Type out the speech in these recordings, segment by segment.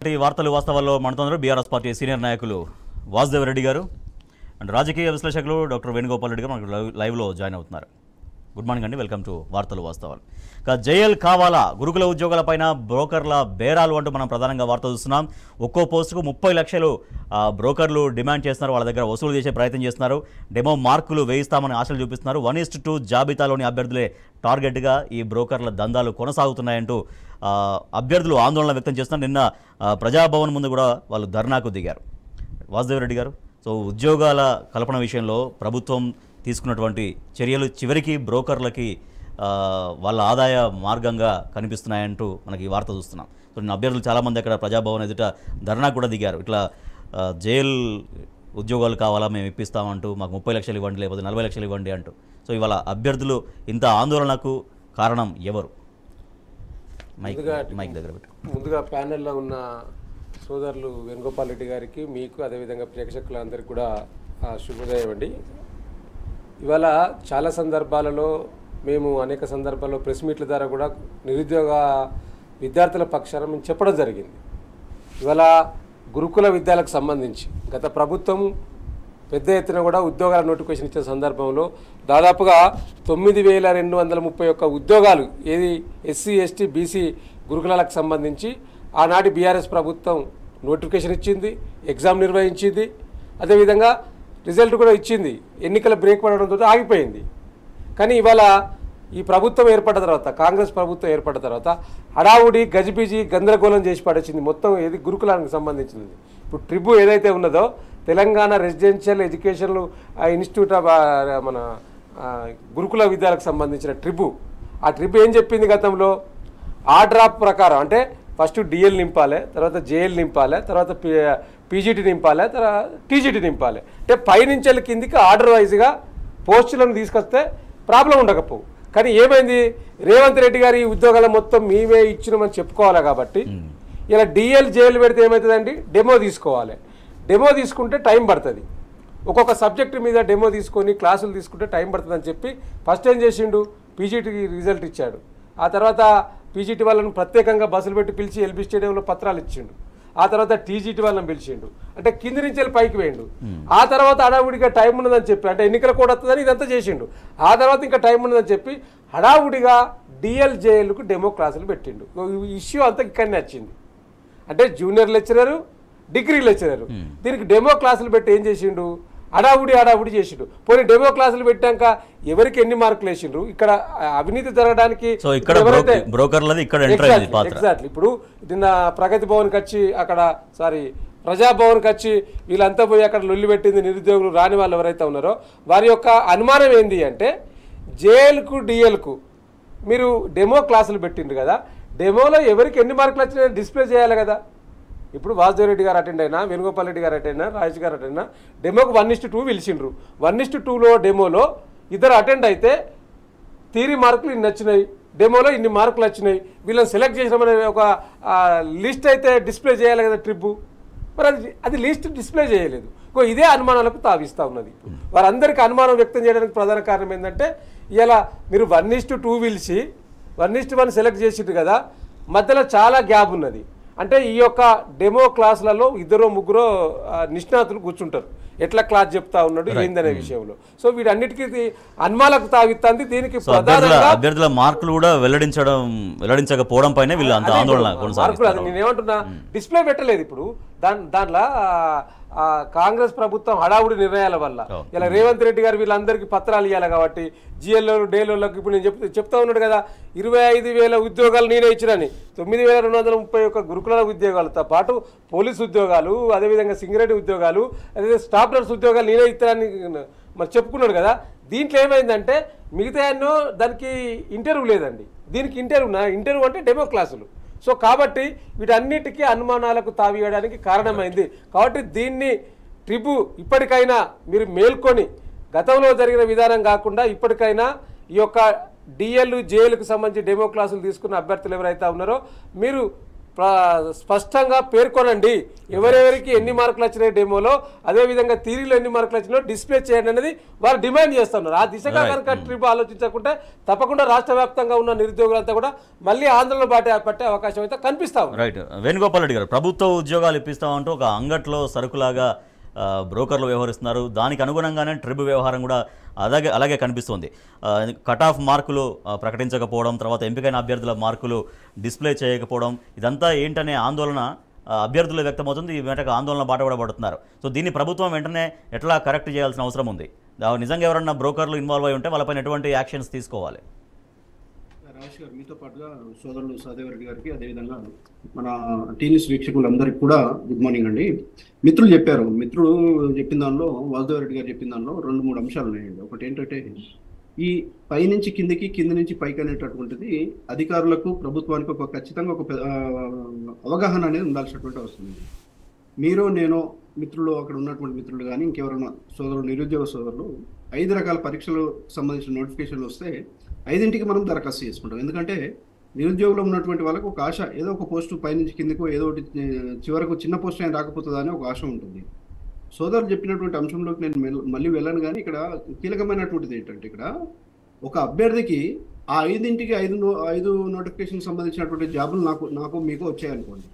ఈ వార్తలు వాస్తవాల్లో మనతో బీఆర్ఎస్ పార్టీ సీనియర్ నాయకులు వాసుదేవ్ రెడ్డి గారు అండ్ రాజకీయ విశ్లేషకులు డాక్టర్ వేణుగోపాల్ రెడ్డి గారు మనకు లైవ్- లైవ్లో జాయిన్ అవుతున్నారు గుడ్ మార్నింగ్ అండి వెల్కమ్ టు వార్తలు వాస్తవాలు ఇక జైల్ కావాలా గురుకుల ఉద్యోగాలపైన బ్రోకర్ల బేరాలు అంటూ మనం ప్రధానంగా వార్త చూస్తున్నాం ఒక్కో పోస్టుకు ముప్పై లక్షలు ఆ, బ్రోకర్లు డిమాండ్ చేస్తున్నారు వాళ్ళ దగ్గర వసూలు చేసే ప్రయత్నం చేస్తున్నారు డెమో మార్కులు వేయిస్తామని ఆశలు చూపిస్తున్నారు వన్ ఇస్ట్ టూ జాబితాలోని అభ్యర్థులే టార్గెట్గా ఈ బ్రోకర్ల దందాలు కొనసాగుతున్నాయంటూ ఆ, అభ్యర్థులు ఆందోళన వ్యక్తం చేస్తున్నారు నిన్న ఆ, ప్రజాభవన్ ముందు కూడా వాళ్ళు ధర్నాకు దిగారు వాసుదేవ్ రెడ్డి గారు సో ఉద్యోగాల కల్పన విషయంలో ప్రభుత్వం తీసుకున్నటువంటి చర్యలు చివరికి బ్రోకర్లకి ఆ, వాళ్ళ ఆదాయ మార్గంగా కనిపిస్తున్నాయంటూ మనకి ఈ వార్త చూస్తున్నాం సో నిన్న అభ్యర్థులు చాలామంది అక్కడ ప్రజాభవన్ ఎదుట ధర్నా కూడా దిగారు ఇట్లా ఆ, జైల్ ఉద్యోగాలు కావాలా మేము ఇప్పిస్తామంటూ మాకు ముప్పై లక్షలు ఇవ్వండి లేకపోతే నలభై లక్షలు ఇవ్వండి అంటూ సో ఇవాళ అభ్యర్థులు ఇంత ఆందోళనకు కారణం ఎవరు మైక్ ముందుగా మైక్ దగ్గర పెట్టు ముందుగా ప్యానెల్లో ఉన్న సోదరులు వేణుగోపాల్ రెడ్డి గారికి మీకు అదేవిధంగా ప్రేక్షకులందరికీ కూడా ఆ, శుభోదయం అండి ఇవాళ చాలా సందర్భాలలో మేము అనేక సందర్భాల్లో ప్రెస్ మీట్ల ద్వారా కూడా నిరుద్యోగ విద్యార్థుల పక్షాన మేము చెప్పడం జరిగింది ఇవాళ గురుకుల విద్యాలకు సంబంధించి గత ప్రభుత్వం పెద్ద ఎత్తున కూడా ఉద్యోగాల నోటిఫికేషన్ ఇచ్చిన సందర్భంలో దాదాపుగా తొమ్మిది వేల రెండు వందల ముప్పై ఒక్క ఉద్యోగాలు ఏది ఎస్సీ ఎస్టీ బీసీ గురుకులాలకు సంబంధించి ఆనాటి బీఆర్ఎస్ ప్రభుత్వం నోటిఫికేషన్ ఇచ్చింది ఎగ్జామ్ నిర్వహించింది అదేవిధంగా రిజల్ట్ కూడా ఇచ్చింది ఎన్నికల బ్రేక్ పడడంతో ఆగిపోయింది కానీ ఇవాళ ఈ ప్రభుత్వం ఏర్పడ్డ తర్వాత కాంగ్రెస్ ప్రభుత్వం ఏర్పడ్డ తర్వాత హడావుడి గజిబిజి గందరగోళం చేసి పడేసింది మొత్తం ఏది గురుకులానికి సంబంధించింది ఇప్పుడు ట్రిబు ఏదైతే ఉన్నదో Telangana residential education institute of ఆ, మన ఆ, గురుకుల విద్యాలకు సంబంధించిన ట్రిబు ఆ ట్రిబు ఏం చెప్పింది గతంలో ఆ డ్రాప్ ప్రకారం అంటే ఫస్ట్ డిఎల్ నింపాలి తర్వాత జేఎల్ నింపాలి తర్వాత పీజీటీ నింపాలి తర్వాత టీజీటీ నింపాలి అంటే పైనుంచి వెళ్ళి కిందికి ఆర్డర్ వైజ్గా పోస్టులను తీసుకొస్తే ప్రాబ్లం ఉండకపోవు కానీ ఏమైంది రేవంత్ రెడ్డి గారి ఈ ఉద్యోగాల మొత్తం మేమే ఇచ్చినామని చెప్పుకోవాలి కాబట్టి ఇలా డిఎల్ జేఎల్ పెడితే ఏమవుతుందండి డెమో తీసుకోవాలి డెమో తీసుకుంటే టైం పడుతుంది ఒక్కొక్క సబ్జెక్ట్ మీద డెమో తీసుకొని క్లాసులు తీసుకుంటే టైం పడుతుందని చెప్పి ఫస్ట్ ఏం చేసిండు పీజీటీకి రిజల్ట్ ఇచ్చాడు ఆ తర్వాత పీజీటీ వాళ్ళని ప్రత్యేకంగా బస్సులు పెట్టి పిలిచి ఎల్బీ స్టేడియంలో పత్రాలు ఇచ్చిండు ఆ తర్వాత టీజీటీ వాళ్ళని పిలిచిండు అంటే కింది నుంచి వెళ్ళి పైకి వేయండు ఆ తర్వాత హడావుడిగా టైం ఉన్నదని చెప్పి అంటే ఎన్నికల కూడా వస్తుందని ఇదంతా చేసిండు ఆ తర్వాత ఇంకా టైం ఉన్నదని చెప్పి హడావుడిగా డిఎల్ జేఎల్కు డెమో క్లాసులు పెట్టిండు ఈ ఇష్యూ అంతా ఇక్కడనే వచ్చింది అంటే జూనియర్ లెక్చరరు డిగ్రీ లెక్చరరు దీనికి డెమో క్లాసులు పెట్టి ఏం చేసిండు అడావుడి అడావుడి చేసిండు పోనీ డెమో క్లాసులు పెట్టాక ఎవరికి ఎన్ని మార్కులు వేసిండ్రు ఇక్కడ ఆ, అవినీతి జరగడానికి సో ఇక్కడ ఎవరైతే బ్రోక- బ్రోకర్లది ఇక్కడ ఎంటర్ అయింది పాత్ర ఎగ్జాక్ట్లీ ఇప్పుడు నిన్న ప్రగతి భవన్కి వచ్చి అక్కడ సారీ ప్రజాభవన్కి వచ్చి వీళ్ళంతా పోయి అక్కడ లొల్లి పెట్టింది నిరుద్యోగులు రాని వాళ్ళు ఎవరైతే ఉన్నారో వారి యొక్క అనుమానం ఏంది అంటే జేఎల్కు డిఎల్కు మీరు డెమో క్లాసులు పెట్టిండ్రు కదా డెమోలో ఎవరికి ఎన్ని మార్కులు వచ్చినాయో డిస్ప్లే చేయాలి కదా ఇప్పుడు వాసుదేవ్ రెడ్డి గారు అటెండ్ అయినా వేణుగోపాల్ రెడ్డి గారు అటెండ్ అయినా రాజేష్ గారు అటెండ్ అయినా డెమోకి వన్ ఇస్టు టూ పిలిచిండ్రు వన్ ఇస్టు టూలో డెమోలో ఇద్దరు అటెండ్ అయితే థీరీ మార్కులు ఇన్ని వచ్చినాయి డెమోలో ఇన్ని మార్కులు వచ్చినాయి వీళ్ళని సెలెక్ట్ చేసినామనే ఒక లిస్ట్ అయితే డిస్ప్లే చేయాలి కదా ట్రిప్ మరి అది అది లిస్ట్ డిస్ప్లే చేయలేదు ఇంకో ఇదే అనుమానాలకు తావిస్తూ ఉన్నది వారందరికీ అనుమానం వ్యక్తం చేయడానికి ప్రధాన కారణం ఏంటంటే ఇలా మీరు వన్ ఇస్ట్ టూ పిలిచి వన్ ఇస్ట్ వన్ సెలెక్ట్ చేసిండ్రు కదా మధ్యలో చాలా గ్యాప్ ఉన్నది అంటే ఈ యొక్క డెమో క్లాసులలో ఇద్దరు ముగ్గురు ఆ, నిష్ణాతులు కూర్చుంటారు ఎట్లా క్లాస్ చెప్తా ఉన్నాడు ఏందనే విషయంలో సో వీటన్నిటికీ ఇది అనుమానాలకు తావిస్తుంది దీనికి సో అభ్యర్థుల ప్రధానంగా అభ్యర్థుల మార్కులు కూడా వెల్లడించడం వెల్లడించకపోవడం పైన వీళ్ళు అంత ఆందోళన మార్కులు కొనసాగిస్తారు అది నేను ఏమంటున్నా డిస్ప్లే పెట్టలేదు ఇప్పుడు దాని దాంట్లో ఆ, కాంగ్రెస్ ప్రభుత్వం హడావుడి నిర్ణయాల వల్ల Oh. ఇలా రేవంత్ రెడ్డి గారు వీళ్ళందరికీ పత్రాలు ఇవ్వాలి కాబట్టి జిఎల్లో డేలోకి ఇప్పుడు నేను చెప్తూ చెప్తా ఉన్నాడు కదా ఇరవై ఐదు వేల ఉద్యోగాలు నేనే ఇచ్చినని తొమ్మిది వేల రెండు వందల ముప్పై ఒక్క గురుకుల ఉద్యోగాలతో పాటు పోలీస్ ఉద్యోగాలు అదేవిధంగా సింగరేణి ఉద్యోగాలు అదే స్టాఫ్ నర్స్ ఉద్యోగాలు నేనే ఇస్తానని మరి చెప్పుకున్నాడు కదా దీంట్లో ఏమైందంటే మిగతా ఎన్నో దానికి ఇంటర్వ్యూ లేదండి దీనికి ఇంటర్వ్యూ ఇంటర్వ్యూ అంటే డెమో క్లాసులు సో కాబట్టి వీటన్నిటికీ అనుమానాలకు తావియడానికి కారణమైంది కాబట్టి దీన్ని ట్రిబు ఇప్పటికైనా మీరు మేల్కొని గతంలో జరిగిన విధానం కాకుండా ఇప్పటికైనా ఈ యొక్క డిఎల్ జేఎల్కు సంబంధించి డెమో క్లాసులు తీసుకున్న అభ్యర్థులు ఎవరైతే ఉన్నారో మీరు ప్ర- స్పష్టంగా పేర్కొనండి ఎవరెవరికి ఎన్ని మార్కులు వచ్చినాయి డెమోలో అదేవిధంగా థీరీలో ఎన్ని మార్కులు వచ్చినాయో డిస్ప్లే చేయండి అనేది వారు డిమాండ్ చేస్తున్నారు ఆ దిశగా కనుక ట్రిప్ ఆలోచించకుంటే తప్పకుండా రాష్ట్ర వ్యాప్తంగా ఉన్న నిరుద్యోగులంతా కూడా మళ్ళీ ఆందోళన పట్టే పట్టే అవకాశం అయితే కనిపిస్తా ఉంది రైట్ వేణుగోపాల్ రెడ్డి గారు ప్రభుత్వ ఉద్యోగాలు ఇప్పిస్తామంటూ ఒక అంగట్లో సరుకులాగా ఆ, బ్రోకర్లు వ్యవహరిస్తున్నారు దానికి అనుగుణంగానే ట్రిబ్ వ్యవహారం కూడా అలాగే అలాగే కనిపిస్తుంది ఆ, కట్ ఆఫ్ మార్కులు ఆ, ప్రకటించకపోవడం తర్వాత ఎంపికైన అభ్యర్థుల మార్కులు డిస్ప్లే చేయకపోవడం ఇదంతా ఏంటనే ఆందోళన ఆ, అభ్యర్థులు వ్యక్తమవుతుంది ఈ మేటకు ఆందోళన బాట కూడా పడుతున్నారు సో దీన్ని ప్రభుత్వం వెంటనే ఎట్లా కరెక్ట్ చేయాల్సిన అవసరం ఉంది దా- నిజంగా ఎవరన్నా బ్రోకర్లు ఇన్వాల్వ్ అయి ఉంటే వాళ్ళపైన ఎటువంటి యాక్షన్స్ తీసుకోవాలి రాజేష్ గారు మీతో పాటుగా సోదరులు సహదేవ్ రెడ్డి గారికి అదేవిధంగా మన టీవీస్ వీక్షకులందరికీ కూడా గుడ్ మార్నింగ్ అండి మిత్రులు చెప్పారు మిత్రుడు చెప్పిన దానిలో వాసుదేవ్ రెడ్డి గారు చెప్పిన దానిలో రెండు మూడు అంశాలు ఉన్నాయండి ఒకటి ఏంటంటే ఈ పై నుంచి కిందికి కింది నుంచి పైకి అనేటటువంటిది అధికారులకు ప్రభుత్వానికి ఒక ఖచ్చితంగా ఒక పె- ఆ, అవగాహన అనేది ఉండాల్సినటువంటి అవసరం ఉంది మీరు నేను మిత్రులు అక్కడ ఉన్నటువంటి మిత్రులు కానీ ఇంకెవరైనా సోదరులు నిరుద్యోగ సోదరులు ఐదు రకాల పరీక్షలు సంబంధించిన నోటిఫికేషన్లు వస్తే ఐదింటికి మనం దరఖాస్తు చేసుకుంటాం ఎందుకంటే నిరుద్యోగంలో ఉన్నటువంటి వాళ్ళకు ఒక ఆశ ఏదో ఒక పోస్టు పైనుంచి కిందకు ఏదో ఒకటి ఆ, చివరకు చిన్న పోస్ట్ అయినా రాకపోతుందా అని ఒక ఆశ ఉంటుంది సోదరులు చెప్పినటువంటి అంశంలోకి నేను మెల్- మళ్ళీ వెళ్ళను కానీ ఇక్కడ కీలకమైనటువంటిది ఏంటంటే ఇక్కడ ఒక అభ్యర్థికి ఆ ఐదింటికి ఐదు నో- ఐదు నోటిఫికేషన్ సంబంధించినటువంటి జాబులు నాకు నాకు మీకు వచ్చాయనుకోండి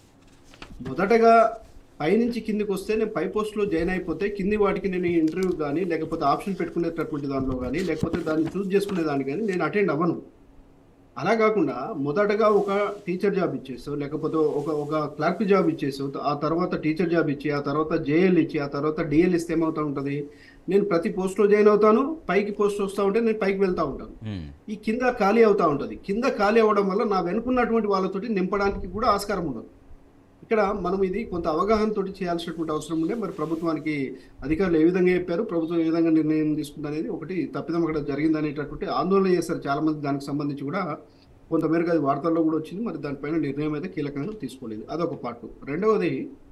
మొదటగా పైనుంచి కిందికి వస్తే నేను పై పోస్ట్లో జాయిన్ అయిపోతే కింది వాటికి నేను ఇంటర్వ్యూ కానీ లేకపోతే ఆప్షన్ పెట్టుకునేటటువంటి దానిలో కానీ లేకపోతే దాన్ని చూస్ చేసుకునే దాన్ని కానీ నేను అటెండ్ అవ్వను అలా కాకుండా మొదటగా ఒక టీచర్ జాబ్ ఇచ్చేసావు లేకపోతే ఒక ఒక క్లర్క్ జాబ్ ఇచ్చేసావు ఆ తర్వాత టీచర్ జాబ్ ఇచ్చి ఆ తర్వాత జేఎల్ ఇచ్చి ఆ తర్వాత డిఎల్ ఇస్తే ఏమవుతా ఉంటుంది నేను ప్రతి పోస్ట్లో జాయిన్ అవుతాను పైకి పోస్ట్ వస్తూ ఉంటే నేను పైకి వెళ్తా ఉంటాను మ్మ్. ఈ కింద ఖాళీ అవుతా ఉంటుంది కింద ఖాళీ అవ్వడం వల్ల నా వెనుకున్నటువంటి వాళ్ళతోటి నింపడానికి కూడా ఆస్కారం ఉండదు ఇక్కడ మనం ఇది కొంత అవగాహనతోటి చేయాల్సినటువంటి అవసరం ఉండే మరి ప్రభుత్వానికి అధికారులు ఏ విధంగా చెప్పారు ప్రభుత్వం ఏ విధంగా నిర్ణయం తీసుకుంది అనేది ఒకటి తప్పిదం అక్కడ జరిగింది అనేటటువంటి ఆందోళన చేస్తారు చాలా మంది దానికి సంబంధించి కూడా కొంతమేరకు అది వార్తల్లో కూడా వచ్చింది మరి దానిపైన నిర్ణయం అయితే కీలకంగా తీసుకోలేదు అదొక పార్ట్ రెండవది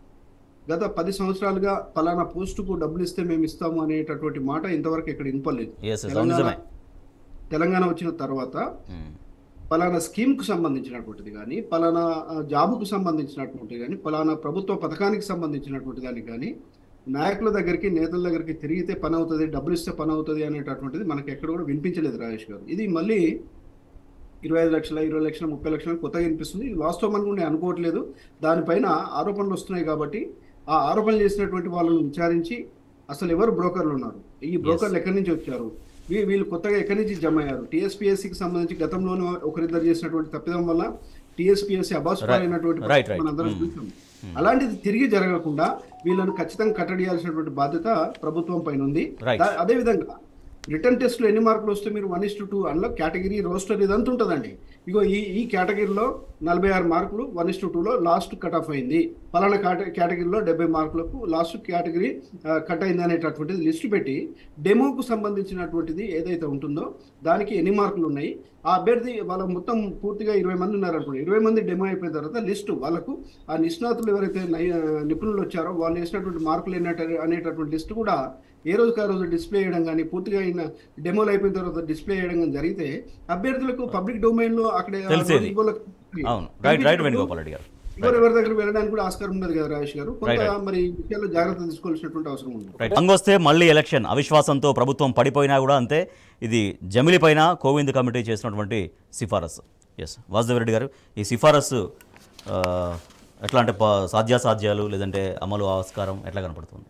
గత పది సంవత్సరాలుగా పలానా పోస్టుకు డబ్బులు ఇస్తే మేము ఇస్తాము అనేటటువంటి మాట ఇంతవరకు ఇక్కడ వినపలేదు ఎస్ ఎస్ అవును నిజమే తెలంగాణ వచ్చిన తర్వాత మ్మ్. పలానా స్కీమ్కు సంబంధించినటువంటిది కానీ పలానా ఆ, జాబుకు సంబంధించినటువంటిది కానీ పలానా ప్రభుత్వ పథకానికి సంబంధించినటువంటి దానికి కానీ నాయకుల దగ్గరికి నేతల దగ్గరికి తిరిగితే పని అవుతుంది డబ్బులు ఇస్తే పని అవుతుంది అనేటటువంటిది మనకి ఎక్కడ కూడా వినిపించలేదు రాజేష్ గారు ఇది మళ్ళీ ఇరవై ఐదు లక్షల ఇరవై లక్షల ముప్పై లక్షల కొత్తగా వినిపిస్తుంది ఇది వాస్తవం అని కూడా నేను అనుకోవట్లేదు దానిపైన ఆరోపణలు వస్తున్నాయి కాబట్టి ఆ ఆరోపణలు చేసినటువంటి వాళ్ళని విచారించి అసలు ఎవరు బ్రోకర్లు ఉన్నారు ఈ బ్రోకర్లు ఎక్కడి నుంచి వచ్చారు వీ- వీళ్ళు కొత్తగా ఎక్కడి నుంచి జమ అయ్యారు టీఎస్పీఎస్సీకి సంబంధించి గతంలోనే ఒకరిద్దరు చేసినటువంటి తప్పిదం వల్ల టీఎస్పీఎస్సీ అబాస్ Right. అయినటువంటి Right, right. మనందరం Mm. చూసాం అలాంటిది తిరిగి జరగకుండా వీళ్ళను ఖచ్చితంగా కట్టడియాల్సినటువంటి బాధ్యత ప్రభుత్వం పైన ఉంది Right. దా- అదే విధంగా రిటర్న్ టెస్ట్ లో ఎన్ని మార్కులు వస్తే మీరు వన్ ఇస్ టు టూ అందులో కేటగిరీ రోస్టర్ ఇదంతా ఉంటుందండి ఇగో ఈ ఈ కేటగిరీలో నలభై ఆరు మార్కులు వన్ ఇస్ టు టూలో లాస్ట్ కట్ ఆఫ్ అయింది పలానా కేట- కేటగిరీలో డెబ్బై మార్కులకు లాస్ట్ కేటగిరీ ఆ, కట్ అయింది అనేటటువంటిది లిస్టు పెట్టి డెమోకు సంబంధించినటువంటిది ఏదైతే ఉంటుందో దానికి ఎన్ని మార్కులు ఉన్నాయి ఆ అభ్యర్థి వాళ్ళ మొత్తం పూర్తిగా ఇరవై మంది ఉన్నారనుకోండి ఇరవై మంది డెమో అయిపోయిన తర్వాత లిస్టు వాళ్ళకు ఆ నిష్ణాతులు ఎవరైతే నై- నిపుణులు వచ్చారో వాళ్ళు వేసినటువంటి మార్కులు ఎన్నట అనేటటువంటి లిస్టు కూడా ఏ రోజుకి ఆ రోజు డిస్ప్లే చేయడం కానీ పూర్తిగా అయిన డెమోలు అయిపోయిన తర్వాత డిస్ప్లే చేయడం కానీ జరిగితే అభ్యర్థులకు పబ్లిక్ డొమైన్ లో అక్కడ తెలిసేది. ఇవ్వలకు- అవును రైట్ రైట్ వేణుగోపాల్ రెడ్డి గారు ఎవరు ఎవరి దగ్గర వెళ్ళడానికి కూడా ఆస్కారం ఉండదు కదా రాజేష్ గారు కొంత Right, right. మరి ఈ విషయాల్లో జాగ్రత్త తీసుకోవాల్సినటువంటి అవసరం ఉంది రైట్ వస్తే మళ్ళీ ఎలక్షన్ అవిశ్వాసంతో ప్రభుత్వం పడిపోయినా కూడా అంతే ఇది జమిలి పైన కోవింద్ కమిటీ చేసినటువంటి సిఫారసు ఎస్ వాసుదేవ్ రెడ్డి గారు ఈ సిఫారసు ఆ, ఎట్లా అంటే ప- సాధ్యాసాధ్యాలు లేదంటే అమలు ఆస్కారం ఎట్లా కనపడుతుంది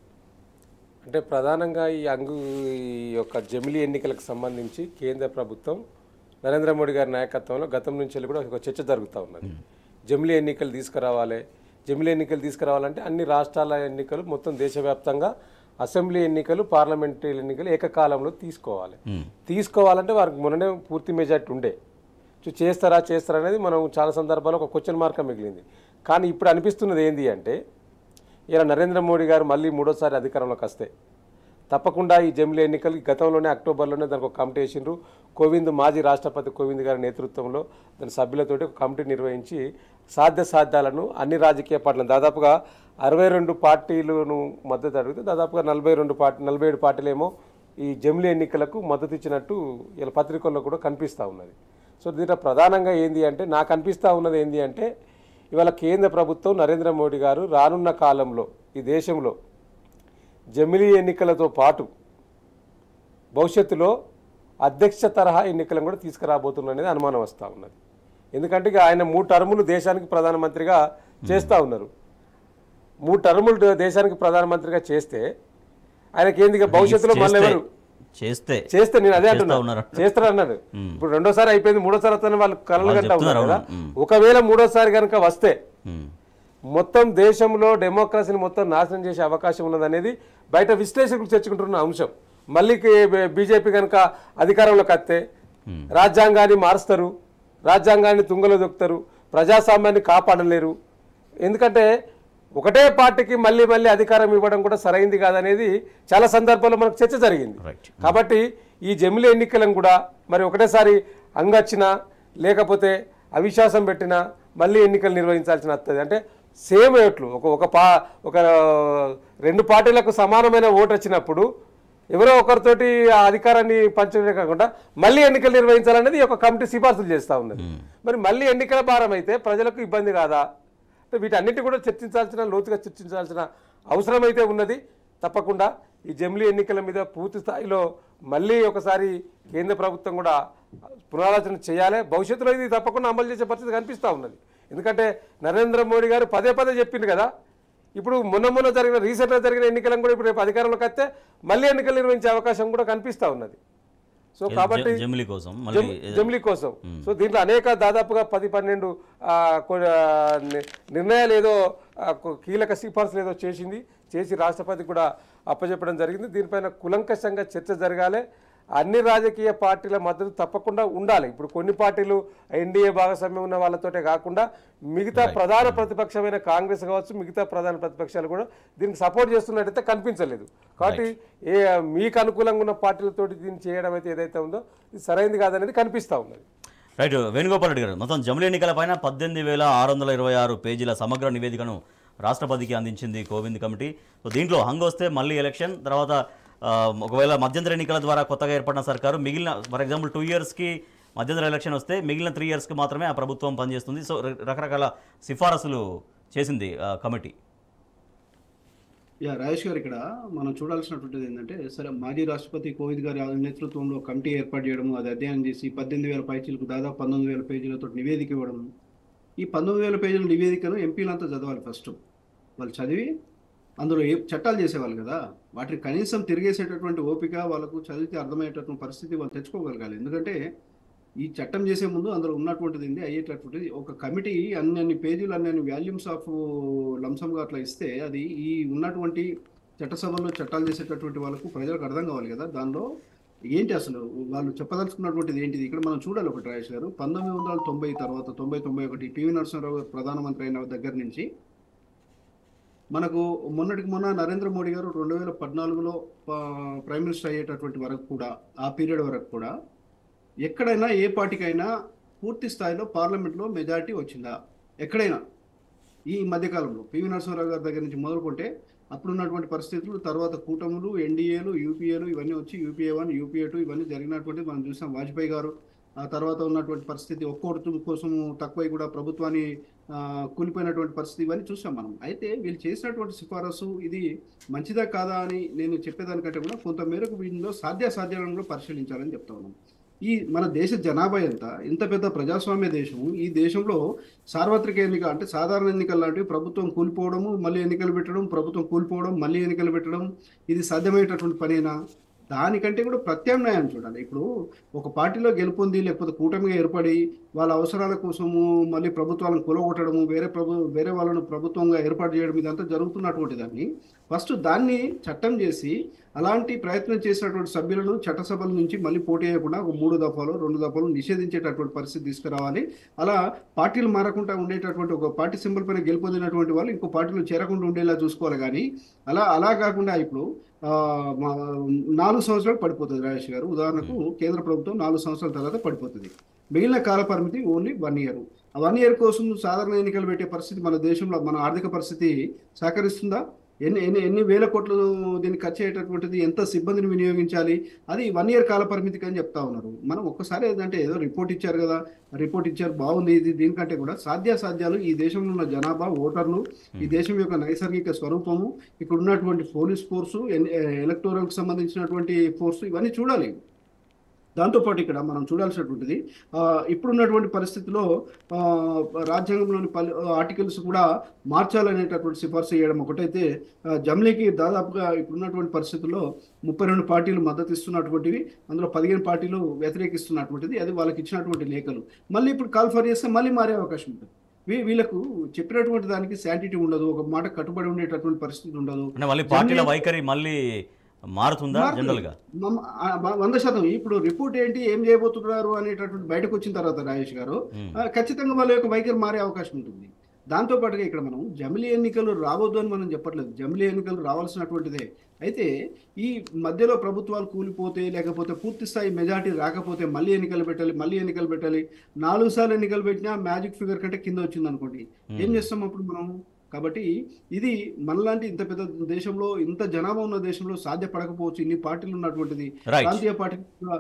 అంటే ప్రధానంగా ఈ అంగు ఈ యొక్క జమిలీ ఎన్నికలకు సంబంధించి కేంద్ర ప్రభుత్వం నరేంద్ర మోడీ గారి నాయకత్వంలో గతం నుంచి వెళ్ళి కూడా ఒక చర్చ జరుగుతూ ఉన్నది జమిలీ ఎన్నికలు తీసుకురావాలి జమిలీ ఎన్నికలు తీసుకురావాలంటే అన్ని రాష్ట్రాల ఎన్నికలు మొత్తం దేశవ్యాప్తంగా అసెంబ్లీ ఎన్నికలు పార్లమెంటరీ ఎన్నికలు ఏకకాలంలో తీసుకోవాలి మ్మ్. తీసుకోవాలంటే వారికి మొన్ననే పూర్తి మెజార్టీ ఉండే చూ- చేస్తారా చేస్తారా అనేది మనం చాలా సందర్భాల్లో ఒక క్వశ్చన్ మార్క్ మిగిలింది కానీ ఇప్పుడు అనిపిస్తున్నది ఏంటి అంటే ఇలా నరేంద్ర మోడీ గారు మళ్ళీ మూడోసారి అధికారంలోకి వస్తే తప్పకుండా ఈ జమిలీ ఎన్నికలు గతంలోనే అక్టోబర్లోనే దానికి ఒక కమిటీ వేసిండ్రు కోవింద్ మాజీ రాష్ట్రపతి కోవింద్ గారి నేతృత్వంలో దాని సభ్యులతోటి ఒక కమిటీ నిర్వహించి సాధ్య సాధ్యాలను అన్ని రాజకీయ పార్టీలను దాదాపుగా అరవై రెండు పార్టీలను మద్దతు అడిగితే దాదాపుగా నలభై రెండు పార్టీ నలభై ఏడు పార్టీలేమో ఈ జమిలీ ఎన్నికలకు మద్దతు ఇచ్చినట్టు ఇలా పత్రికల్లో కూడా కనిపిస్తూ ఉన్నది సో దీంట్లో ప్రధానంగా ఏంది అంటే నాకు అనిపిస్తూ ఉన్నది ఏంది అంటే ఇవాళ కేంద్ర ప్రభుత్వం నరేంద్ర మోడీ గారు రానున్న కాలంలో ఈ దేశంలో జమిలీ ఎన్నికలతో పాటు భవిష్యత్తులో అధ్యక్ష తరహా ఎన్నికలను కూడా తీసుకురాబోతున్నా అనేది అనుమానం వస్తూ ఉన్నది ఎందుకంటే ఇక ఆయన మూడు టర్ములు దేశానికి ప్రధానమంత్రిగా చేస్తూ ఉన్నారు మూడు టర్ములు దే- దేశానికి ప్రధానమంత్రిగా చేస్తే ఆయనకి ఏంది ఇక భవిష్యత్తులో మళ్ళీ చేస్తే- ఎవరు చేస్తే చేస్తే నేను అదే చేస్తా అంటున్నా ఉన్నారు. చేస్తారు అన్నాడు ఇప్పుడు రెండోసారి అయిపోయింది మూడోసారి వస్తాను వాళ్ళు కలలు వాళ్ళు కంటా ఉన్నారు చెప్తున్నారు, కదా అవును. ఒకవేళ మూడోసారి కనుక వస్తే ఉమ్. మొత్తం దేశంలో డెమోక్రసీని మొత్తం నాశనం చేసే అవకాశం ఉన్నదనేది బయట విశ్లేషకులు చర్చుకుంటున్న అంశం మళ్ళీ బీజేపీ కనుక అధికారంలోకి వస్తే రాజ్యాంగాన్ని మారుస్తారు రాజ్యాంగాన్ని తుంగలో దొక్కుతారు ప్రజాస్వామ్యాన్ని కాపాడలేరు ఎందుకంటే ఒకటే పార్టీకి మళ్ళీ మళ్ళీ అధికారం ఇవ్వడం కూడా సరైంది కాదనేది చాలా సందర్భాల్లో మనకు చర్చ జరిగింది రైట్ కాబట్టి ఈ జమిలి ఎన్నికలను కూడా మరి ఒకటేసారి అంగచ్చినా లేకపోతే అవిశ్వాసం పెట్టినా మళ్ళీ ఎన్నికలు నిర్వహించాల్సిన వస్తుంది అంటే సేమ్ ఓట్లు ఒక ఒక పా ఒక రెండు పార్టీలకు సమానమైన ఓటు వచ్చినప్పుడు ఎవరో ఒకరితోటి ఆ అధికారాన్ని పంచడమే కాకుండా మళ్ళీ ఎన్నికలు నిర్వహించాలనేది ఈ యొక్క కమిటీ సిఫార్సులు చేస్తూ ఉన్నది మరి మళ్ళీ ఎన్నికల భారం అయితే ప్రజలకు ఇబ్బంది కాదా అంటే వీటన్నిటి కూడా చర్చించాల్సిన లోతుగా చర్చించాల్సిన అవసరం అయితే ఉన్నది తప్పకుండా ఈ జమిలీ ఎన్నికల మీద పూర్తి స్థాయిలో మళ్ళీ ఒకసారి కేంద్ర ప్రభుత్వం కూడా పునరాలోచన చేయాలి భవిష్యత్తులో ఇది తప్పకుండా అమలు చేసే పరిస్థితి కనిపిస్తూ ఉన్నది ఎందుకంటే నరేంద్ర మోడీ గారు పదే పదే చెప్పింది కదా ఇప్పుడు మొన్న మొన్న జరిగిన రీసెంట్గా జరిగిన ఎన్నికలను కూడా ఇప్పుడు రేపు అధికారంలోకి వస్తే మళ్ళీ ఎన్నికలు నిర్వహించే అవకాశం కూడా కనిపిస్తూ ఉన్నది సో కాబట్టి జమిలీ కోసం మళ్ళీ జమ్- జమిలీ కోసం సో దీంట్లో అనేక దాదాపుగా పది పన్నెండు ఆ, కొ- ఆ, ని- నిర్ణయాలు ఏదో ఆ, కొ- కీలక సిఫార్సులు ఏదో చేసింది చేసి రాష్ట్రపతి కూడా అప్పచెప్పడం జరిగింది దీనిపైన కులంకషంగా చర్చ జరగాలి అన్ని రాజకీయ పార్టీల మద్దతు తప్పకుండా ఉండాలి ఇప్పుడు కొన్ని పార్టీలు ఎన్డీఏ భాగస్వామ్యం ఉన్న వాళ్ళతోటే కాకుండా మిగతా ప్రధాన ప్రతిపక్షమైన కాంగ్రెస్ కావచ్చు మిగతా ప్రధాన ప్రతిపక్షాలు కూడా దీనికి సపోర్ట్ చేస్తున్నట్టయితే కనిపించలేదు కాబట్టి ఏ మీకు అనుకూలంగా ఉన్న పార్టీలతోటి దీన్ని చేయడం అయితే ఏదైతే ఉందో ఇది సరైనది కాదనేది కనిపిస్తూ ఉన్నది రైట్ వేణుగోపాల్ రెడ్డి గారు మొత్తం జమిలీ ఎన్నికల పైన పద్దెనిమిది వేల ఆరు వందల ఇరవై ఆరు పేజీల సమగ్ర నివేదికను రాష్ట్రపతికి అందించింది కోవింద్ కమిటీ సో దీంట్లో హంగ్ వస్తే మళ్ళీ ఎలక్షన్ తర్వాత ఆ, ఒకవేళ మధ్యంతర ఎన్నికల ద్వారా కొత్తగా ఏర్పడిన సర్కారు మిగిలిన ఫర్ ఎగ్జాంపుల్ టూ ఇయర్స్కి మధ్యంతర ఎలక్షన్ వస్తే మిగిలిన త్రీ ఇయర్స్కి మాత్రమే ఆ ప్రభుత్వం పనిచేస్తుంది సో ర- రకరకాల సిఫారసులు చేసింది ఆ, కమిటీ యా రాజేష్ గారు ఇక్కడ మనం చూడాల్సినటువంటిది ఏంటంటే సరే మాజీ రాష్ట్రపతి కోవిద్ గారి నేతృత్వంలో కమిటీ ఏర్పాటు చేయడం అది అధ్యయనం చేసి పద్దెనిమిది వేల పైచీలకు దాదాపు పంతొమ్మిది వేల పేజీలతో నివేదిక ఇవ్వడం ఈ పంతొమ్మిది వేల పేజీల నివేదికను ఎంపీలంతా చదవాలి ఫస్ట్ వాళ్ళు చదివి అందులో ఏ చట్టాలు చేసేవాళ్ళు కదా వాటిని కనీసం తిరిగేసేటటువంటి ఓపిక వాళ్ళకు చదివితే అర్థమయ్యేటటువంటి పరిస్థితి వాళ్ళు తెచ్చుకోగలగాలి ఎందుకంటే ఈ చట్టం చేసే ముందు అందులో ఉన్నటువంటిది ఏంటి అయ్యేటటువంటిది ఒక కమిటీ అన్ని అన్ని పేజీలు అన్ని అన్ని వాల్యూమ్స్ ఆఫ్ లంసంగా అట్లా ఇస్తే అది ఈ ఉన్నటువంటి చట్టసభల్లో చట్టాలు చేసేటటువంటి వాళ్ళకు ప్రజలకు అర్థం కావాలి కదా దానిలో ఏంటి అసలు వాళ్ళు చెప్పదలుచుకున్నటువంటిది ఏంటిది ఇక్కడ మనం చూడాలి ఒకటి రాజేష్ గారు పంతొమ్మిది వందల తొంభై తర్వాత తొంభై తొంభై ఒకటి పివి నరసింహారావు గారు ప్రధానమంత్రి అయిన దగ్గర నుంచి మనకు మొన్నటికి మొన్న నరేంద్ర మోడీ గారు రెండు వేల పద్నాలుగులో ప్రైమ్ మినిస్టర్ అయ్యేటటువంటి వరకు కూడా ఆ పీరియడ్ వరకు కూడా ఎక్కడైనా ఏ పార్టీకైనా పూర్తి స్థాయిలో పార్లమెంట్లో మెజారిటీ వచ్చిందా ఎక్కడైనా ఈ మధ్యకాలంలో పివి నరసింహారావు గారి దగ్గర నుంచి మొదలుకుంటే అప్పుడున్నటువంటి పరిస్థితులు తర్వాత కూటములు ఎన్డీఏలు యూపీఏలు ఇవన్నీ వచ్చి యూపీఏ వన్ యూపీఏ టూ ఇవన్నీ జరిగినటువంటి మనం చూసాం వాజ్పేయి గారు ఆ తర్వాత ఉన్నటువంటి పరిస్థితి ఒక్కొక్కటి కోసం తక్కువై కూడా ప్రభుత్వాన్ని ఆ, కూలిపోయినటువంటి పరిస్థితి ఇవన్నీ చూసాం మనం అయితే వీళ్ళు చేసినటువంటి సిఫారసు ఇది మంచిదా కాదా అని నేను చెప్పేదానికంటే కూడా కొంత మేరకు వీటిలో సాధ్యాసాధ్యాలను కూడా పరిశీలించాలని చెప్తా ఉన్నాం ఈ మన దేశ జనాభా ఎంత ఇంత పెద్ద ప్రజాస్వామ్య దేశం ఈ దేశంలో సార్వత్రిక ఎన్నిక అంటే సాధారణ ఎన్నికలు లాంటివి ప్రభుత్వం కూలిపోవడము మళ్ళీ ఎన్నికలు పెట్టడం ప్రభుత్వం కూలిపోవడం మళ్ళీ ఎన్నికలు పెట్టడం ఇది సాధ్యమయ్యేటటువంటి పనేనా దానికంటే కూడా ప్రత్యామ్నాయం చూడాలి ఇప్పుడు ఒక పార్టీలో గెలుపొంది లేకపోతే కూటమిగా ఏర్పడి వాళ్ళ అవసరాల కోసము మళ్ళీ ప్రభుత్వాలను కూలగొట్టడము వేరే ప్రభు వేరే వాళ్ళను ప్రభుత్వంగా ఏర్పాటు చేయడం ఇదంతా జరుగుతున్నటువంటి దాన్ని ఫస్ట్ దాన్ని చట్టం చేసి అలాంటి ప్రయత్నం చేసినటువంటి సభ్యులను చట్టసభల నుంచి మళ్ళీ పోటీ చేయకుండా ఒక మూడు దఫాలు రెండు దఫాలు నిషేధించేటటువంటి పరిస్థితి తీసుకురావాలి అలా పార్టీలు మారకుండా ఉండేటటువంటి ఒక పార్టీ సింబల్ పైన గెలుపొందినటువంటి వాళ్ళు ఇంకో పార్టీలో చేరకుండా ఉండేలా చూసుకోవాలి కానీ అలా అలా కాకుండా ఇప్పుడు ఆ, మా- నాలుగు సంవత్సరాలు పడిపోతుంది రాజేష్ గారు ఉదాహరణకు కేంద్ర ప్రభుత్వం నాలుగు సంవత్సరాల తర్వాత పడిపోతుంది మిగిలిన కాల పరిమితి ఓన్లీ వన్ ఇయర్ ఆ వన్ ఇయర్ కోసం సాధారణ ఎన్నికలు పెట్టే పరిస్థితి మన దేశంలో మన ఆర్థిక పరిస్థితి సహకరిస్తుందా ఎన్ని ఎన్ని ఎన్ని వేల కోట్లు దీనికి ఖర్చు అయ్యేటటువంటిది ఎంత సిబ్బందిని వినియోగించాలి అది వన్ ఇయర్ కాల పరిమితికి అని చెప్తా ఉన్నారు మనం ఒక్కసారి ఏంటంటే ఏదో రిపోర్ట్ ఇచ్చారు కదా రిపోర్ట్ ఇచ్చారు బాగుంది ఇది దీనికంటే కూడా సాధ్యాసాధ్యాలు ఈ దేశంలో ఉన్న జనాభా ఓటర్లు ఈ దేశం యొక్క నైసర్గిక స్వరూపము ఇక్కడ ఉన్నటువంటి పోలీస్ ఫోర్సు ఎలక్టోరల్కి సంబంధించినటువంటి ఫోర్సు ఇవన్నీ చూడాలి దాంతోపాటు ఇక్కడ మనం చూడాల్సినటువంటిది ఆ, ఇప్పుడున్నటువంటి పరిస్థితిలో ఆ, రాజ్యాంగంలోని పలు ఆర్టికల్స్ కూడా మార్చాలనేటటువంటి సిఫార్సు చేయడం ఒకటైతే ఆ, జమ్లీకి దాదాపుగా ఇప్పుడున్నటువంటి పరిస్థితుల్లో ముప్పై రెండు పార్టీలు మద్దతు ఇస్తున్నటువంటివి అందులో పదిహేను పార్టీలు వ్యతిరేకిస్తున్నటువంటిది అది వాళ్ళకి ఇచ్చినటువంటి లేఖలు మళ్ళీ ఇప్పుడు కాల్ ఫర్ చేస్తే మళ్ళీ మారే అవకాశం ఉంటుంది వీ- వీళ్ళకు చెప్పినటువంటి దానికి శాంటిటీ ఉండదు ఒక మాట కట్టుబడి ఉండేటటువంటి పరిస్థితి ఉండదు అంటే మళ్ళీ పార్టీల వైఖరి మళ్ళీ మారుతుందా మారుతుంది. జనరల్గా మమ్మ- ఆ, వ- వంద శాతం ఇప్పుడు రిపోర్ట్ ఏంటి ఏం చేయబోతున్నారు అనేటటువంటి బయటకు వచ్చిన తర్వాత రాజేష్ గారు మ్మ్. ఆ, ఖచ్చితంగా వాళ్ళ యొక్క వైఖరి మారే అవకాశం ఉంటుంది దాంతో పాటుగా ఇక్కడ మనం జమిలీ ఎన్నికలు రావద్దు అని మనం చెప్పట్లేదు జమిలీ ఎన్నికలు రావాల్సినటువంటిదే అయితే ఈ మధ్యలో ప్రభుత్వాలు కూలిపోతే లేకపోతే పూర్తి స్థాయి మెజార్టీ రాకపోతే మళ్ళీ ఎన్నికలు పెట్టాలి మళ్ళీ ఎన్నికలు పెట్టాలి నాలుగు సార్లు ఎన్నికలు పెట్టినా మ్యాజిక్ ఫిగర్ కంటే కింద వచ్చింది అనుకోండి ఏం చేస్తాం అప్పుడు మనం కాబట్టి ఇది మనలాంటి ఇంత పెద్ద దేశంలో ఇంత జనాభా ఉన్న దేశంలో సాధ్యపడకపోవచ్చు ఇన్ని పార్టీలు ఉన్నటువంటిది రైట్ ప్రాంతీయ పార్టీ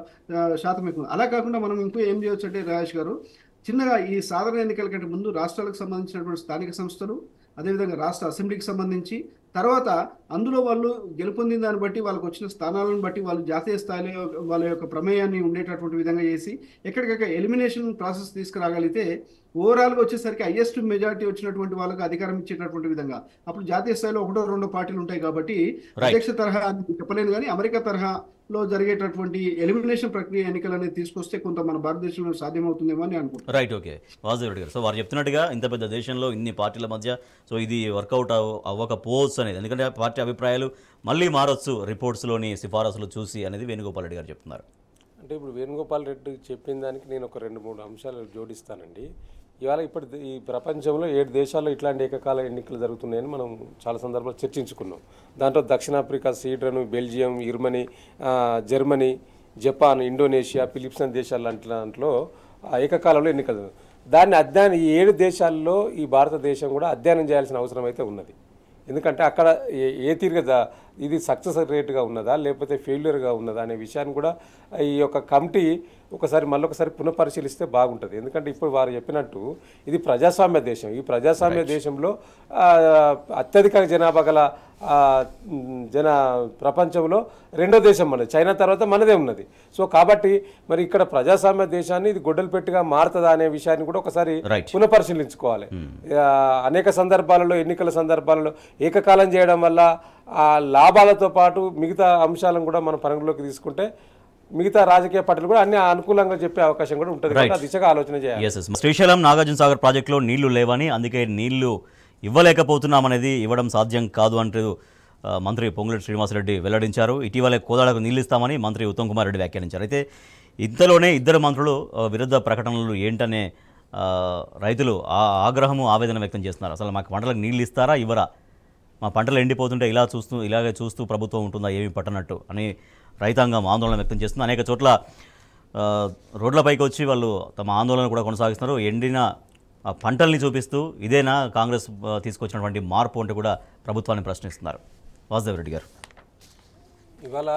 శాతం ఎక్కువ అలా కాకుండా మనం ఇంకో ఏం చేయొచ్చు అంటే రాజేష్ గారు చిన్నగా ఈ సాధారణ ఎన్నికల కంటే ముందు రాష్ట్రాలకు సంబంధించినటువంటి స్థానిక సంస్థలు అదేవిధంగా రాష్ట్ర అసెంబ్లీకి సంబంధించి తర్వాత అందులో వాళ్ళు గెలుపొందిన దాన్ని బట్టి వాళ్ళకి వచ్చిన స్థానాలను బట్టి వాళ్ళు జాతీయ స్థాయిలో వాళ్ళ యొక్క ప్రమేయాన్ని ఉండేటటువంటి విధంగా చేసి ఎక్కడికక్కడ ఎలిమినేషన్ ప్రాసెస్ తీసుకురాగలిగితే ఓవరాల్గా వచ్చేసరికి హైయెస్ట్ మెజారిటీ వచ్చినటువంటి వాళ్ళకి అధికారం ఇచ్చేటటువంటి విధంగా అప్పుడు జాతీయ స్థాయిలో ఒకటో రెండో పార్టీలు ఉంటాయి కాబట్టి Right. అధ్యక్ష తరహా అని చెప్పలేను కానీ అమెరికా తరహాలో జరిగేటటువంటి ఎలిమినేషన్ ప్రక్రియ ఎన్నికలు అనేది తీసుకొస్తే కొంత మన భారతదేశంలో సాధ్యమవుతుందేమో అని అనుకుంటున్నాను రైట్ ఓకే వాసుదేవ్ గారు సో వారు చెప్తున్నట్టుగా ఇంత పెద్ద దేశంలో ఇన్ని పార్టీల మధ్య సో ఇది వర్కౌట్ అవ అవ్వకపోవచ్చు అనేది ఎందుకంటే పార్టీ అభిప్రాయాలు మళ్ళీ మారొచ్చు రిపోర్ట్స్లోని సిఫారసులు చూసి అనేది వేణుగోపాల్ రెడ్డి గారు చెప్తున్నారు అంటే ఇప్పుడు వేణుగోపాల్ రెడ్డి చెప్పిన దానికి నేను ఒక రెండు మూడు అంశాలు జోడిస్తానండి ఇవాళ ఇప్పుడు ఈ ప్రపంచంలో ఏడు దేశాల్లో ఇట్లాంటి ఏకకాల ఎన్నికలు జరుగుతున్నాయని మనం చాలా సందర్భాలు చర్చించుకున్నాం దాంట్లో దక్షిణాఫ్రికా స్వీడన్ బెల్జియం జర్మనీ ఆ, జర్మనీ జపాన్ ఇండోనేషియా ఫిలిప్స్ అనే దేశాలు లాంటి దాంట్లో ఆ ఏకకాలంలో ఎన్నికలు జరుగుతాయి. దాన్ని అధ్యయనం ఈ ఏడు దేశాల్లో ఈ భారతదేశం కూడా అధ్యయనం చేయాల్సిన అవసరం అయితే ఉన్నది ఎందుకంటే అక్కడ ఏ- ఏ తీరుగా జా- ఇది సక్సెస్ రేట్గా ఉన్నదా లేకపోతే ఫెయిల్యూర్గా ఉన్నదా అనే విషయాన్ని కూడా ఈ యొక్క కమిటీ ఒకసారి మళ్ళొకసారి పునఃపరిశీలిస్తే బాగుంటుంది ఎందుకంటే ఇప్పుడు వారు చెప్పినట్టు ఇది ప్రజాస్వామ్య దేశం ఈ ప్రజాస్వామ్య దేశంలో ఆ, అత్యధిక జనాభా గల ఆ, మ్, జన ప్రపంచంలో రెండో దేశం మనది చైనా తర్వాత మనదే ఉన్నది సో కాబట్టి మరి ఇక్కడ ప్రజాస్వామ్య దేశాన్ని ఇది గొడ్డలు పెట్టిగా మారుతుందా అనే విషయాన్ని కూడా ఒకసారి Right. పునఃపరిశీలించుకోవాలి ఆ, అనేక సందర్భాలలో ఎన్నికల సందర్భాలలో ఏకకాలం చేయడం వల్ల ఆ లాభాలతో పాటు మిగతా అంశాలను కూడా మనం పరిగణలోకి తీసుకుంటే మిగతా రాజకీయ పార్టీలు కూడా అన్ని అనుకూలంగా చెప్పే అవకాశం కూడా ఉంటుంది కాబట్టి ఆ దిశగా ఆలోచన చేయాలి ఎస్ ఎస్ శ్రీశైలం నాగార్జున సాగర్ ప్రాజెక్టులో నీళ్లు లేవని అందుకే నీళ్లు ఇవ్వలేకపోతున్నామనేది ఇవ్వడం సాధ్యం కాదు అంటూ ఆ, మంత్రి పొంగులేటి శ్రీనివాసరెడ్డి వెల్లడించారు ఇటీవలే కోదాడకు నీళ్లు ఇస్తామని మంత్రి ఉత్తమ్ కుమార్ రెడ్డి వ్యాఖ్యానించారు అయితే ఇంతలోనే ఇద్దరు మంత్రులు ఆ, విరుద్ధ ప్రకటనలు ఏంటనే ఆ, రైతులు ఆ ఆగ్రహము ఆవేదన వ్యక్తం చేస్తున్నారు అసలు మాకు పంటలకు నీళ్ళు ఇస్తారా ఇవ్వరా మా పంటలు ఎండిపోతుంటే ఇలా చూస్తూ ఇలాగే చూస్తూ ప్రభుత్వం ఉంటుందా ఏమీ పట్టనట్టు అని రైతాంగం ఆందోళన వ్యక్తం చేస్తుంది అనేక చోట్ల ఆ, రోడ్లపైకి వచ్చి వాళ్ళు తమ ఆందోళన కూడా కొనసాగిస్తున్నారు ఎండిన ఆ పంటల్ని చూపిస్తూ ఇదేనా కాంగ్రెస్ ఆ, తీసుకొచ్చినటువంటి మార్పు అంటే కూడా ప్రభుత్వాన్ని ప్రశ్నిస్తున్నారు వాసుదేవ్ రెడ్డి గారు ఇవాళ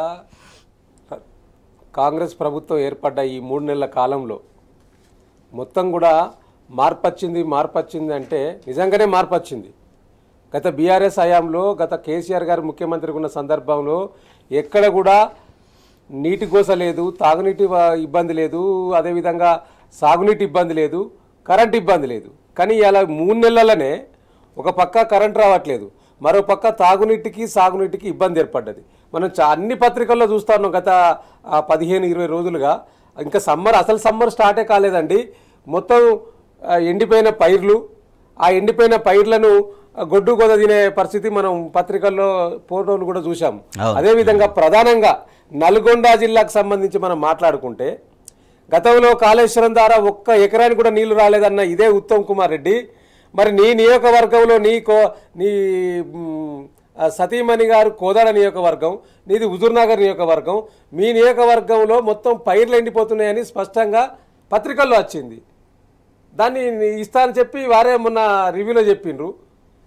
కాంగ్రెస్ ప్రభుత్వం ఏర్పడ్డ ఈ మూడు నెలల కాలంలో మొత్తం కూడా మార్పు వచ్చింది మార్పు వచ్చింది అంటే నిజంగానే మార్పు వచ్చింది గత బీఆర్ఎస్ హయాంలో గత కేసీఆర్ గారు ముఖ్యమంత్రిగా ఉన్న సందర్భంలో ఎక్కడ కూడా నీటి గోస లేదు తాగునీటి వ- ఇబ్బంది లేదు అదేవిధంగా సాగునీటి ఇబ్బంది లేదు కరెంట్ ఇబ్బంది లేదు కానీ ఇలా మూడు నెలలనే ఒక పక్క కరెంట్ రావట్లేదు మరో పక్క తాగునీటికి సాగునీటికి ఇబ్బంది ఏర్పడ్డది మనం చా- అన్ని పత్రికల్లో చూస్తా ఉన్నాం గత ఆ, పదిహేను ఇరవై రోజులుగా ఇంకా సమ్మర్ అసలు సమ్మర్ స్టార్టే కాలేదండి మొత్తం ఆ, ఎండిపోయిన పైర్లు ఆ ఎండిపోయిన పైర్లను ఆ, గొడ్డు గోద తినే పరిస్థితి మనం పత్రికల్లో ఫోటోలు కూడా చూసాం అవును. అదేవిధంగా ప్రధానంగా నల్గొండ జిల్లాకు సంబంధించి మనం మాట్లాడుకుంటే గతంలో కాళేశ్వరం ద్వారా ఒక్క ఎకరానికి కూడా నీళ్లు రాలేదన్న ఇదే ఉత్తమ్ కుమార్ రెడ్డి మరి నీ నియోజకవర్గంలో నీ కో నీ మ్, ఆ, సతీమణి గారు కోదాడ నియోజకవర్గం నీది హుజూర్నగర్ నియోజకవర్గం మీ నియోజకవర్గంలో మొత్తం పైర్లు ఎండిపోతున్నాయని స్పష్టంగా పత్రికల్లో వచ్చింది దాన్ని ఇస్తా అని చెప్పి వారే మొన్న రివ్యూలో చెప్పిండ్రు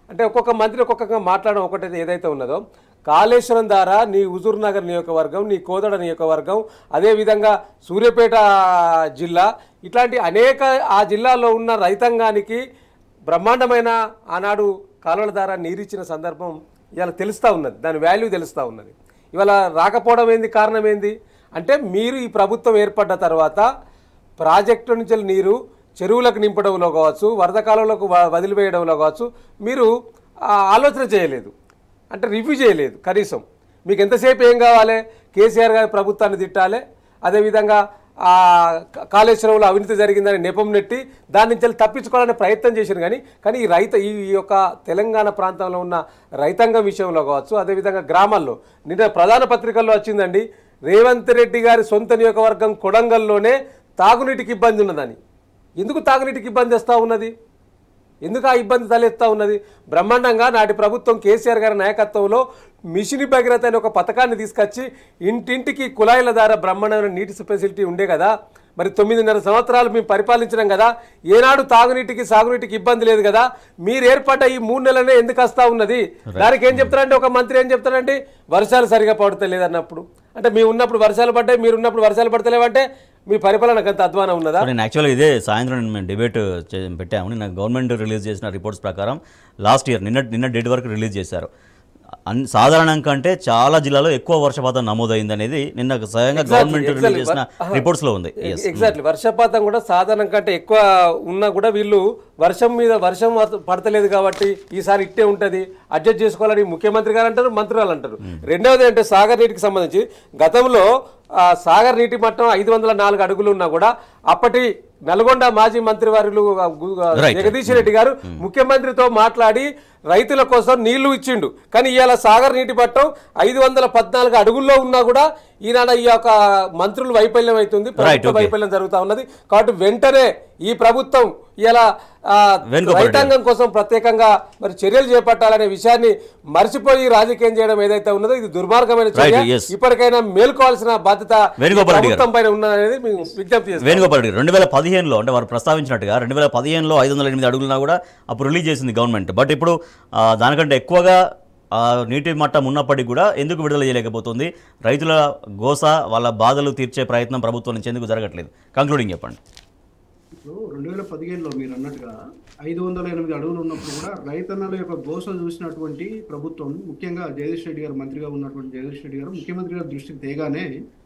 అంటే ఒక్కొక్క మంత్రి ఒక్కొక్క మాట్లాడడం ఒకటి ఏదైతే ఉన్నదో కాళేశ్వరం ద్వారా నీ హుజూర్ నగర్ నియోజకవర్గం నీ కోదడ నియోజకవర్గం అదేవిధంగా సూర్యాపేట జిల్లా ఇట్లాంటి అనేక ఆ జిల్లాలో ఉన్న రైతాంగానికి బ్రహ్మాండమైన ఆనాడు కాలువల ద్వారా నీరిచ్చిన సందర్భం ఇవాళ తెలుస్తూ ఉన్నది దాని వాల్యూ తెలుస్తూ ఉన్నది ఇవాళ రాకపోవడం ఏంది కారణం ఏంది అంటే మీరు ఈ ప్రభుత్వం ఏర్పడ్డ తర్వాత ప్రాజెక్టు నుంచి నీరు చెరువులకు నింపడంలో కావచ్చు వరద కాలంలోకి వ- వదిలివేయడంలో కావచ్చు మీరు ఆ, ఆలోచన చేయలేదు అంటే రివ్యూ చేయలేదు కనీసం మీకు ఎంతసేపు ఏం కావాలి కేసీఆర్ గారి ప్రభుత్వాన్ని తిట్టాలి అదేవిధంగా ఆ క- కాళేశ్వరంలో అవినీతి జరిగిందని నెపం నెట్టి దాని నుంచి వెళ్ళి తప్పించుకోవాలనే ప్రయత్నం చేశారు కానీ కానీ ఈ రైత ఈ ఈ యొక్క తెలంగాణ ప్రాంతంలో ఉన్న రైతాంగం విషయంలో కావచ్చు అదేవిధంగా గ్రామాల్లో నిన్న ప్రధాన పత్రికల్లో వచ్చిందండి రేవంత్ రెడ్డి గారి సొంత నియోజకవర్గం కొడంగల్లోనే తాగునీటికి ఇబ్బంది ఉన్నదని ఎందుకు తాగునీటికి ఇబ్బంది వస్తూ ఉన్నది ఎందుకు ఆ ఇబ్బంది తలెత్తా ఉన్నది బ్రహ్మాండంగా నాటి ప్రభుత్వం కేసీఆర్ గారి నాయకత్వంలో మిషన్ భగీరథ అనే ఒక పథకాన్ని తీసుకొచ్చి ఇంటింటికి కుళాయిల ద్వారా బ్రహ్మాండమైన నీటి ఫెసిలిటీ ఉండే కదా మరి తొమ్మిదిన్నర సంవత్సరాలు మేము పరిపాలించినాం కదా ఏనాడు తాగునీటికి సాగునీటికి ఇబ్బంది లేదు కదా మీరు ఏర్పడ్డ ఈ మూడు నెలలనే ఎందుకు వస్తా ఉన్నది దానికి ఏం చెప్తారంటే ఒక మంత్రి ఏం చెప్తారంటే వర్షాలు సరిగా పడతలేదు అన్నప్పుడు అంటే మీ ఉన్నప్పుడు వర్షాలు పడ్డాయి మీరు ఉన్నప్పుడు వర్షాలు పడతలేవంటే మీ పరిపాలనకు అంత అధ్వానం ఉన్నదా సో నేను యాక్చువల్గా ఇదే సాయంత్రం నేను మేము డిబేట్ చే- పెట్టాము నిన్న గవర్నమెంట్ రిలీజ్ చేసిన రిపోర్ట్స్ ప్రకారం లాస్ట్ ఇయర్ నిన్న నిన్న డేట్ వరకు రిలీజ్ చేశారు అన్ సాధారణం కంటే చాలా జిల్లాలో ఎక్కువ వర్షపాతం నమోదైంది అనేది నిన్న స్వయంగా గవర్నమెంట్ రిలీజ్ చేసిన రిపోర్ట్స్లో ఉంది Yes. ఎగ్జాక్ట్లీ వర్షపాతం కూడా సాధారణం కంటే ఎక్కువ ఉన్నా కూడా వీళ్ళు వర్షం మీద వర్షం వర్త- పడతలేదు కాబట్టి ఈసారి ఇట్టే ఉంటది అడ్జస్ట్ చేసుకోవాలని ముఖ్యమంత్రి గారు అంటారు మంత్రులు అంటారు రెండవది అంటే సాగర్ నీటికి సంబంధించి గతంలో ఆ, సాగర్ నీటి మట్టం ఐదు వందల నాలుగు అడుగులు ఉన్నా కూడా అప్పటి నల్గొండ మాజీ మంత్రి వారు Right. జగదీష్ రెడ్డి గారు ముఖ్యమంత్రితో మాట్లాడి రైతుల కోసం నీళ్లు ఇచ్చిండు కానీ ఇవాళ సాగర్ నీటి పట్టం ఐదు వందల పద్నాలుగు అడుగుల్లో ఉన్నా కూడా ఈనాడ ఈ యొక్క మంత్రులు వైఫల్యం అవుతుంది ప్రభుత్వ okay. వైఫల్యం జరుగుతా ఉన్నది కాబట్టి వెంటనే ఈ ప్రభుత్వం ఇలా వేణుగోపాల్ రెడ్డి రైతాంగం కోసం ప్రత్యేకంగా మరి చర్యలు చేపట్టాలనే విషయాన్ని మర్చిపోయి రాజకీయం చేయడం ఏదైతే ఉన్నదో ఇది దుర్మార్గమైన చర్య Right, yes. ఇప్పటికైనా మేల్కోవాల్సిన బాధ్యత ఈ వేణుగోపాల్ రెడ్డి గారు. ప్రభుత్వం పైన ఉన్నదనేది మేము విజ్ఞప్తి చేస్తాం వేణుగోపాల్ రెడ్డి రెండు వేల పదిహేనులో అంటే వారు ప్రస్తావించినట్టుగా రెండు వేల పదిహేనులో ఐదు వందల ఎనిమిది అడుగులున్నా కూడా అప్పుడు రిలీజ్ చేసింది గవర్నమెంట్ బట్ ఇప్పుడు ఆ, దానికంటే ఎక్కువగా ఆ, నీటి మట్టం ఉన్నప్పటికీ కూడా ఎందుకు విడుదల చేయలేకపోతుంది రైతుల గోస వాళ్ళ బాధలు తీర్చే ప్రయత్నం ప్రభుత్వం నుంచి ఎందుకు జరగట్లేదు కంక్లూడింగ్ చెప్పండి ఇప్పుడు రెండు వేల పదిహేనులో మీరు అన్నట్టుగా ఐదు వందల ఎనిమిది అడుగులు ఉన్నప్పుడు కూడా రైతన్నల యొక్క గోస చూసినటువంటి ప్రభుత్వం ముఖ్యంగా జగదీష్ రెడ్డి గారు మంత్రిగా ఉన్నటువంటి జగదీష్ రెడ్డి గారు ముఖ్యమంత్రి గారి దృష్టికి తేగానే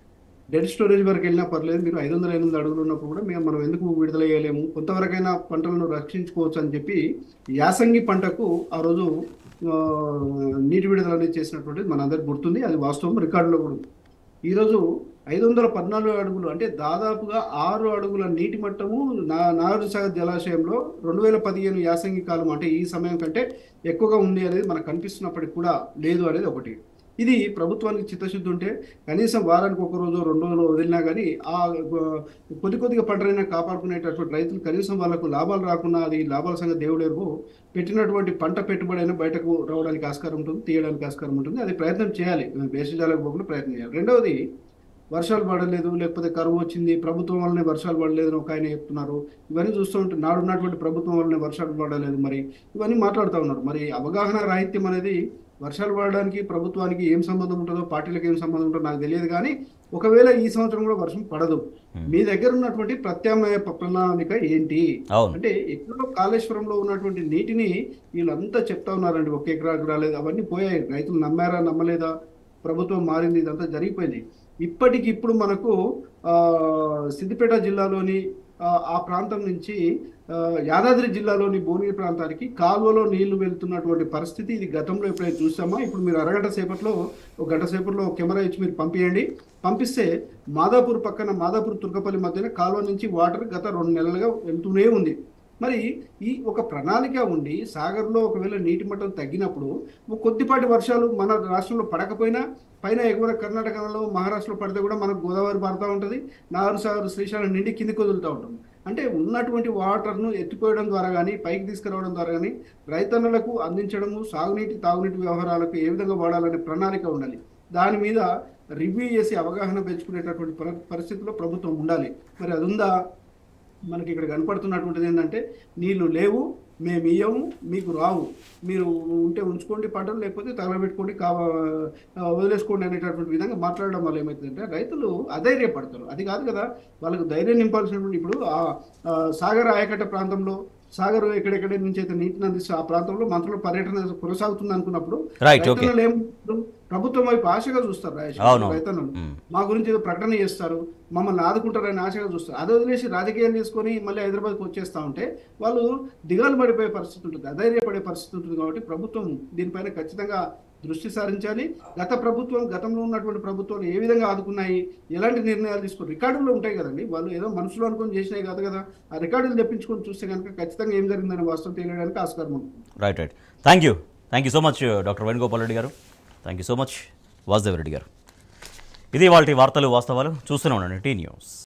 డెడ్ స్టోరేజ్ వరకు వెళ్ళినా పర్లేదు మీరు ఐదు వందల ఎనిమిది అడుగులు ఉన్నప్పుడు కూడా మేము మనం ఎందుకు విడుదల చేయలేము కొంతవరకైనా పంటలను రక్షించుకోవచ్చు అని చెప్పి యాసంగి పంటకు ఆ రోజు ఆ, నీటి విడుదల అనేది చేసినటువంటిది మనందరికి గుర్తుంది అది వాస్తవం రికార్డులో కూడా ఉంది. ఈరోజు ఐదు వందల పద్నాలుగు అడుగులు అంటే దాదాపుగా ఆరు అడుగుల నీటి మట్టము నా నాగార్జునసాగర్ జలాశయంలో రెండు వేల పదిహేను యాసంగి కాలం అంటే ఈ సమయం కంటే ఎక్కువగా ఉంది అనేది మనకు కనిపిస్తున్నప్పటికి కూడా లేదు అనేది ఒకటి ఇది ప్రభుత్వానికి చిత్తశుద్ధి ఉంటే కనీసం వారానికి ఒక రోజు రెండు రోజులు వదిలినా కానీ ఆ ఆ, కొద్ది కొద్దిగా పంటలైనా కాపాడుకునేటటువంటి రైతులు కనీసం వాళ్ళకు లాభాలు రాకుండా అది లాభాల సంగతి దేవుడు ఎరుగు పెట్టినటువంటి పంట పెట్టుబడి అయినా బయటకు రావడానికి ఆస్కారం ఉంటుంది తీయడానికి ఆస్కారం ఉంటుంది అది ప్రయత్నం చేయాలి బేసిజాలకు పోకుండా ప్రయత్నం చేయాలి రెండవది వర్షాలు పడలేదు లేకపోతే కరువు వచ్చింది ప్రభుత్వం వల్లనే వర్షాలు పడలేదు అని ఒక ఆయన చెప్తున్నారు ఇవన్నీ చూస్తూ ఉంటే నాడున్నటువంటి ప్రభుత్వం వల్లనే వర్షాలు పడలేదు మరి ఇవన్నీ మాట్లాడుతూ ఉన్నారు మరి అవగాహన రాహిత్యం అనేది వర్షాలు పడడానికి ప్రభుత్వానికి ఏం సంబంధం ఉంటుందో పార్టీలకు ఏం సంబంధం ఉంటుందో నాకు తెలియదు కానీ ఒకవేళ ఈ సంవత్సరం కూడా వర్షం పడదు మీ దగ్గర ఉన్నటువంటి ప్రత్యామ్నాయ ప- ప్రణాళిక ఏంటి అవును అంటే ఎక్కడో కాళేశ్వరంలో ఉన్నటువంటి నీటిని వీళ్ళంతా చెప్తా ఉన్నారండి ఒక ఎకరాకు రాలేదు అవన్నీ పోయాయి రైతులు నమ్మారా నమ్మలేదా ప్రభుత్వం మారింది ఇదంతా జరిగిపోయింది ఇప్పటికిప్పుడు మనకు ఆ, సిద్దిపేట జిల్లాలోని ఆ, ఆ ప్రాంతం నుంచి ఆ, యాదాద్రి జిల్లాలోని భువనగిరి ప్రాంతానికి కాలువలో నీళ్లు వెళ్తున్నటువంటి పరిస్థితి ఇది గతంలో ఎప్పుడైతే చూసామా ఇప్పుడు మీరు అరగంట సేపట్లో ఒక గంట సేపట్లో ఒక కెమెరా ఇచ్చి మీరు పంపించండి పంపిస్తే మాదాపూర్ పక్కన మాదాపూర్ తుర్కపల్లి మధ్యన కాలువ నుంచి వాటర్ గత రెండు నెలలుగా వెళ్తూనే ఉంది మరి ఈ ఒక ప్రణాళిక ఉండి సాగర్లో ఒకవేళ నీటి మట్టం తగ్గినప్పుడు ఒక కొద్దిపాటి వర్షాలు మన రాష్ట్రంలో పడకపోయినా పైన ఎగువ కర్ణాటకలో మహారాష్ట్రలో పడితే కూడా మనకు గోదావరి పారుతూ ఉంటుంది నారు సాగర్ శ్రీశైలం నిండి కిందికి వదులుతూ ఉంటుంది అంటే ఉన్నటువంటి వాటర్ను ఎత్తిపోయడం ద్వారా కానీ పైకి తీసుకురావడం ద్వారా కానీ రైతన్నలకు అందించడము సాగునీటి తాగునీటి వ్యవహారాలకు ఏ విధంగా వాడాలనే ప్రణాళిక ఉండాలి దాని మీద రివ్యూ చేసి అవగాహన పెంచుకునేటటువంటి పరి- పరిస్థితిలో ప్రభుత్వం ఉండాలి మరి అది ఉందా మనకి ఇక్కడ కనపడుతున్నటువంటిది ఏంటంటే నీళ్లు లేవు మేము ఇయ్యము మీకు రావు మీరు ఉంటే ఉంచుకోండి పంటలు లేకపోతే తగలబెట్టుకోండి కా ఆ, వదిలేసుకోండి అనేటటువంటి విధంగా మాట్లాడడం వల్ల ఏమవుతుందంటే రైతులు అధైర్యపడతారు అది కాదు కదా వాళ్ళకు ధైర్యం నింపాల్సినటువంటి ఇప్పుడు ఆ ఆ, సాగర్ ఆయకట్ట ప్రాంతంలో సాగర్ ఎక్కడెక్కడ నుంచి అయితే నీటిని అందిస్తే ఆ ప్రాంతంలో మంత్రుల పర్యటన కొనసాగుతుంది అనుకున్నప్పుడు Right, okay. రైతన్నలు ఏం ప్రభుత్వం వైపు ఆశగా చూస్తారు రాజేష్ అవును. రైతన్నలు మ్మ్. మా గురించి ఏదో ప్రకటన చేస్తారు మమ్మల్ని ఆదుకుంటారని ఆశగా చూస్తారు అది వదిలేసి రాజకీయాలు చేసుకొని మళ్ళీ హైదరాబాద్కి వచ్చేస్తా ఉంటే వాళ్ళు దిగాలు పడిపోయే పరిస్థితి ఉంటుంది అధైర్యపడే పరిస్థితి ఉంటుంది కాబట్టి ప్రభుత్వం దీనిపైన ఖచ్చితంగా దృష్టి సారించాలి గత ప్రభుత్వం గతంలో ఉన్నటువంటి ప్రభుత్వాలు ఏ విధంగా ఆదుకున్నాయి ఎలాంటి నిర్ణయాలు తీసుకుని రికార్డుల్లో ఉంటాయి కదండి వాళ్ళు ఏదో మనసులో అనుకొని చేసినాయి కాదు కదా ఆ రికార్డులు తెప్పించుకొని చూస్తే కనుక ఖచ్చితంగా ఏం జరిగిందనే వాస్తవం తెలియడానికి ఆస్కారం ఉంటుంది right right thank you thank you so much doctor Venugopal Reddy గారు thank you so much Vasudev Reddy గారు ఇది వాళ్ళ వార్తలు వాస్తవాలు చూస్తూనే ఉండండి టీ న్యూస్